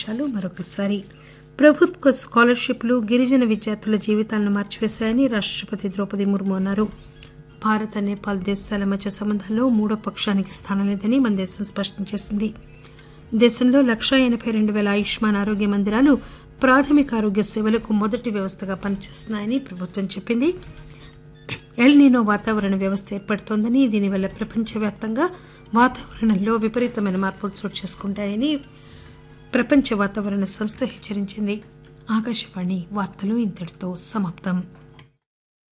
ముఖ్యాంశాలు మరొకసారి ప్రభుత్వ స్కాలర్షిప్లు గిరిజన విద్యార్థుల జీవితాలను మార్చివేశాయని రాష్టపతి ద్రౌపది ముర్ము అన్నారు భారత్ నేపాల్ దేశాల మధ్య సంబంధాల్లో మూడో పక్షానికి స్థానం లేదని మన దేశం స్పష్టం చేసింది దేశంలో లక్షా ఎనబై రెండు వేల ఆయుష్మాన్ ఆరోగ్య మందిరాలు ప్రాథమిక ఆరోగ్య సేవలకు మొదటి వ్యవస్థగా పనిచేస్తున్నాయని ప్రభుత్వం చెప్పింది ఎల్ నీనో వాతావరణ వ్యవస్థ ఏర్పడుతోందని దీనివల్ల ప్రపంచవ్యాప్తంగా వాతావరణంలో విపరీతమైన మార్పులు చోటు చేసుకుంటాయని ప్రపంచ వాతావరణ సంస్థ హెచ్చరించింది ఆకాశవాణి వార్తలు ఇంతటితో సమాప్తం